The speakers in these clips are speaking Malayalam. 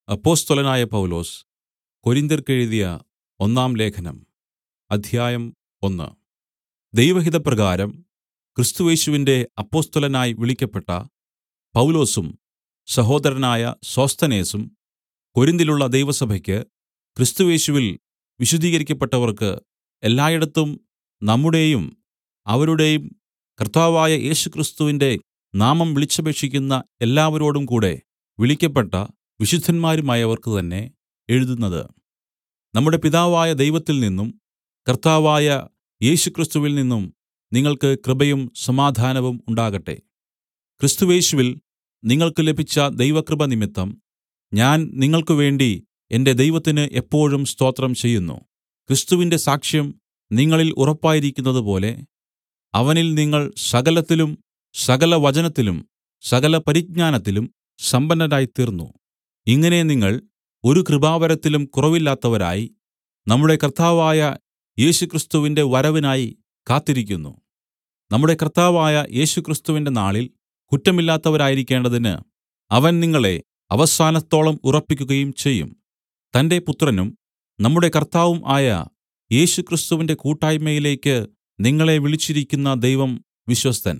അപ്പൊസ്തലനായ പൗലൊസ് കൊരിന്ത്യർക്കെഴുതിയ ഒന്നാം ലേഖനം അധ്യായം ഒന്ന് ദൈവഹിതപ്രകാരം ക്രിസ്തുയേശുവിന്റെ അപ്പൊസ്തലനായി വിളിക്കപ്പെട്ട പൗലൊസും സഹോദരനായ സോസ്ഥനേസും കൊരിന്തിലുള്ള ദൈവസഭയ്ക്ക് ക്രിസ്തുയേശുവിൽ വിശുദ്ധീകരിക്കപ്പെട്ടവർക്ക് എല്ലായിടത്തും നമ്മുടെയും അവരുടെയും കർത്താവായ യേശുക്രിസ്തുവിന്റെ നാമം വിളിച്ചപേക്ഷിക്കുന്ന എല്ലാവരോടും കൂടെ വിളിക്കപ്പെട്ട വിശുദ്ധന്മാരുമായവർക്ക് തന്നെ എഴുതുന്നത് നമ്മുടെ പിതാവായ ദൈവത്തിൽ നിന്നും കർത്താവായ യേശുക്രിസ്തുവിൽ നിന്നും നിങ്ങൾക്ക് കൃപയും സമാധാനവും ഉണ്ടാകട്ടെ ക്രിസ്തുയേശുവിൽ നിങ്ങൾക്ക് ലഭിച്ച ദൈവകൃപ നിമിത്തം ഞാൻ നിങ്ങൾക്കുവേണ്ടി എന്റെ ദൈവത്തിന് എപ്പോഴും സ്തോത്രം ചെയ്യുന്നു ക്രിസ്തുവിന്റെ സാക്ഷ്യം നിങ്ങളിൽ ഉറപ്പായിരിക്കുന്നതുപോലെ അവനിൽ നിങ്ങൾ സകലത്തിലും സകല വചനത്തിലും സകല പരിജ്ഞാനത്തിലും സമ്പന്നരായിത്തീർന്നു ഇങ്ങനെ നിങ്ങൾ ഒരു കൃപാവരത്തിലും കുറവില്ലാത്തവരായി നമ്മുടെ കർത്താവായ യേശുക്രിസ്തുവിന്റെ വരവിനായി കാത്തിരിക്കുന്നു നമ്മുടെ കർത്താവായ യേശുക്രിസ്തുവിന്റെ നാളിൽ കുറ്റമില്ലാത്തവരായിരിക്കേണ്ടതിന് അവൻ നിങ്ങളെ അവസാനത്തോളം ഉറപ്പിക്കുകയും ചെയ്യും തന്റെ പുത്രനും നമ്മുടെ കർത്താവും ആയ യേശുക്രിസ്തുവിന്റെ കൂട്ടായ്മയിലേക്ക് നിങ്ങളെ വിളിച്ചിരിക്കുന്ന ദൈവം വിശ്വസ്തൻ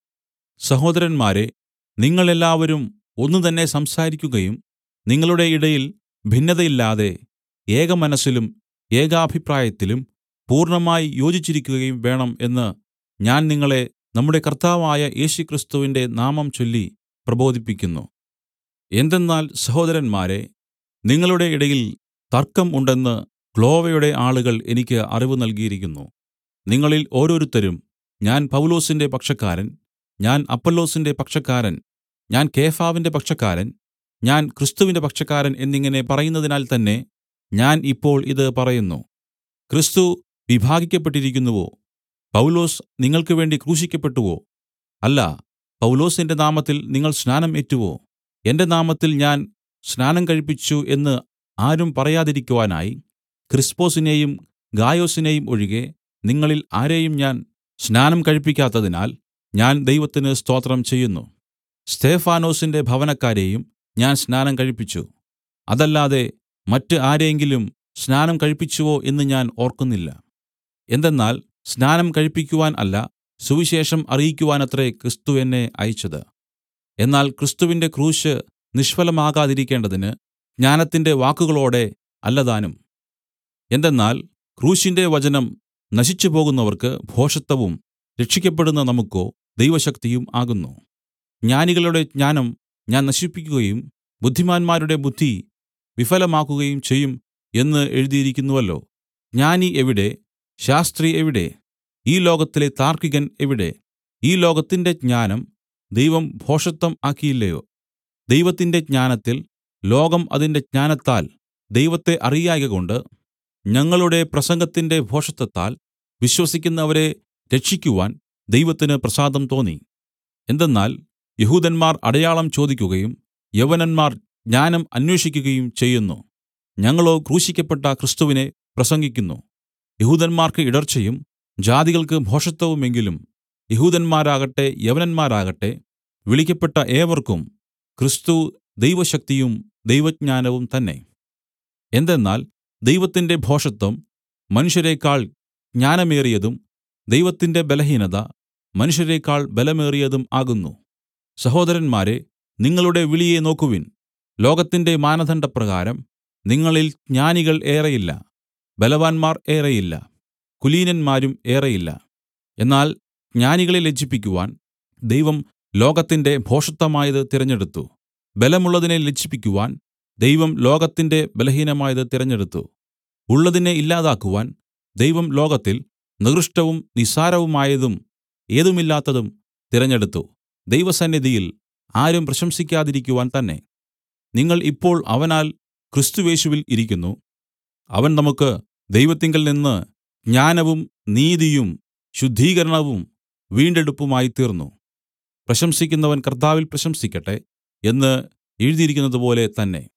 സഹോദരന്മാരെ നിങ്ങൾ എല്ലാവരും ഒന്ന് തന്നെ സംസാരിക്കുകയും നിങ്ങളുടെ ഇടയിൽ ഭിന്നതയില്ലാതെ ഏകമനസ്സിലും ഏകാഭിപ്രായത്തിലും പൂർണ്ണമായി യോജിച്ചിരിക്കുകയും വേണം എന്ന് ഞാൻ നിങ്ങളെ നമ്മുടെ കർത്താവായ യേശുക്രിസ്തുവിന്റെ നാമം ചൊല്ലി പ്രബോധിപ്പിക്കുന്നു എന്തെന്നാൽ സഹോദരന്മാരെ നിങ്ങളുടെ ഇടയിൽ തർക്കം ഉണ്ടെന്ന് ക്ലോവയുടെ ആളുകൾ എനിക്ക് അറിവ് നൽകിയിരിക്കുന്നു നിങ്ങളിൽ ഓരോരുത്തരും ഞാൻ പൗലൊസിന്റെ പക്ഷക്കാരൻ ഞാൻ അപ്പൊല്ലോസിന്റെ പക്ഷക്കാരൻ ഞാൻ കേഫാവിന്റെ പക്ഷക്കാരൻ ഞാൻ ക്രിസ്തുവിന്റെ പക്ഷക്കാരൻ എന്നിങ്ങനെ പറയുന്നതിനാൽ തന്നെ ഞാൻ ഇപ്പോൾ ഇത് പറയുന്നു ക്രിസ്തു വിഭാഗിക്കപ്പെട്ടിരിക്കുന്നുവോ പൗലൊസ് നിങ്ങൾക്ക് വേണ്ടി ക്രൂശിക്കപ്പെട്ടുവോ അല്ല പൗലൊസിന്റെ നാമത്തിൽ നിങ്ങൾ സ്നാനം ഏറ്റുവോ എന്റെ നാമത്തിൽ ഞാൻ സ്നാനം കഴിപ്പിച്ചു എന്ന് ആരും പറയാതിരിക്കുവാനായി ക്രിസ്പൊസിനെയും ഗായൊസിനെയും ഒഴികെ നിങ്ങളിൽ ആരെയും ഞാൻ സ്നാനം കഴിപ്പിക്കാത്തതിനാൽ ഞാൻ ദൈവത്തിന് സ്തോത്രം ചെയ്യുന്നു സ്തെഫാനൊസിന്റെ ഭവനക്കാരെയും ഞാൻ സ്നാനം കഴിപ്പിച്ചു അതല്ലാതെ മറ്റ് ആരെയെങ്കിലും സ്നാനം കഴിപ്പിച്ചുവോ എന്ന് ഞാൻ ഓർക്കുന്നില്ല എന്തെന്നാൽ സ്നാനം കഴിപ്പിക്കുവാൻ അല്ല സുവിശേഷം അറിയിക്കുവാനത്രേ ക്രിസ്തു എന്നെ അയച്ചത് എന്നാൽ ക്രിസ്തുവിന്റെ ക്രൂശ് നിഷ്ഫലമാകാതിരിക്കേണ്ടതിന് ജ്ഞാനത്തിന്റെ വാക്കുകളോടെ അല്ലതാനും എന്തെന്നാൽ ക്രൂശിന്റെ വചനം നശിച്ചുപോകുന്നവർക്ക് ഭോഷത്വവും രക്ഷിക്കപ്പെടുന്ന നമുക്കോ ദൈവശക്തിയും ആകുന്നു ജ്ഞാനികളുടെ ജ്ഞാനം ഞാൻ നശിപ്പിക്കുകയും ബുദ്ധിമാന്മാരുടെ ബുദ്ധി വിഫലമാക്കുകയും ചെയ്യും എന്ന് എഴുതിയിരിക്കുന്നുവല്ലോ ജ്ഞാനി എവിടെ ശാസ്ത്രി എവിടെ ഈ ലോകത്തിലെ താർക്കികൻ എവിടെ ഈ ലോകത്തിന്റെ ജ്ഞാനം ദൈവം ഭോഷത്വം ആക്കിയില്ലയോ ദൈവത്തിന്റെ ജ്ഞാനത്തിൽ ലോകം അതിന്റെ ജ്ഞാനത്താൽ ദൈവത്തെ അറിയായ്കകൊണ്ട് ഞങ്ങളുടെ പ്രസംഗത്തിന്റെ ഭോഷത്വത്താൽ വിശ്വസിക്കുന്നവരെ രക്ഷിക്കുവാൻ ദൈവത്തിന് പ്രസാദം തോന്നി എന്തെന്നാൽ യഹൂദന്മാർ അടയാളം ചോദിക്കുകയും യവനന്മാർ ജ്ഞാനം അന്വേഷിക്കുകയും ചെയ്യുന്നു ഞങ്ങളോ ക്രൂശിക്കപ്പെട്ട ക്രിസ്തുവിനെ പ്രസംഗിക്കുന്നു യഹൂദന്മാർക്ക് ഇടർച്ചയും ജാതികൾക്ക് ഭോഷത്വവുമെങ്കിലും യഹൂദന്മാരാകട്ടെ യവനന്മാരാകട്ടെ വിളിക്കപ്പെട്ട ഏവർക്കും ക്രിസ്തു ദൈവശക്തിയും ദൈവജ്ഞാനവും തന്നെ എന്തെന്നാൽ ദൈവത്തിന്റെ ഭോഷത്വം മനുഷ്യരേക്കാൾ ജ്ഞാനമേറിയതും ദൈവത്തിന്റെ ബലഹീനത മനുഷ്യരേക്കാൾ ബലമേറിയതും ആകുന്നു സഹോദരന്മാരെ നിങ്ങളുടെ വിളിയെ നോക്കുവിൻ ലോകത്തിന്റെ മാനദണ്ഡപ്രകാരം നിങ്ങളിൽ ജ്ഞാനികൾ ഏറെയില്ല ബലവാന്മാർ ഏറെയില്ല കുലീനന്മാരും ഏറെയില്ല എന്നാൽ ജ്ഞാനികളെ ലജ്ജിപ്പിക്കുവാൻ ദൈവം ലോകത്തിന്റെ ഭോഷത്വമായത് തിരഞ്ഞെടുത്തു ബലമുള്ളതിനെ ലജ്ജിപ്പിക്കുവാൻ ദൈവം ലോകത്തിന്റെ ബലഹീനമായത് തിരഞ്ഞെടുത്തു ഉള്ളതിനെ ഇല്ലാതാക്കുവാൻ ദൈവം ലോകത്തിൽ നികൃഷ്ടവും നിസ്സാരവുമായതും ഏതുമില്ലാത്തതും തിരഞ്ഞെടുത്തു ദൈവസന്നിധിയിൽ ആരും പ്രശംസിക്കാതിരിക്കുവാൻ തന്നെ നിങ്ങൾ ഇപ്പോൾ അവനാൽ ക്രിസ്തുവേശുവിൽ ഇരിക്കുന്നു അവൻ നമുക്ക് ദൈവത്തിങ്കൽ നിന്ന് ജ്ഞാനവും നീതിയും ശുദ്ധീകരണവും വീണ്ടെടുപ്പുമായി തീർന്നു പ്രശംസിക്കുന്നവൻ കർത്താവിൽ പ്രശംസിക്കട്ടെ എന്ന് എഴുതിയിരിക്കുന്നതുപോലെ തന്നെ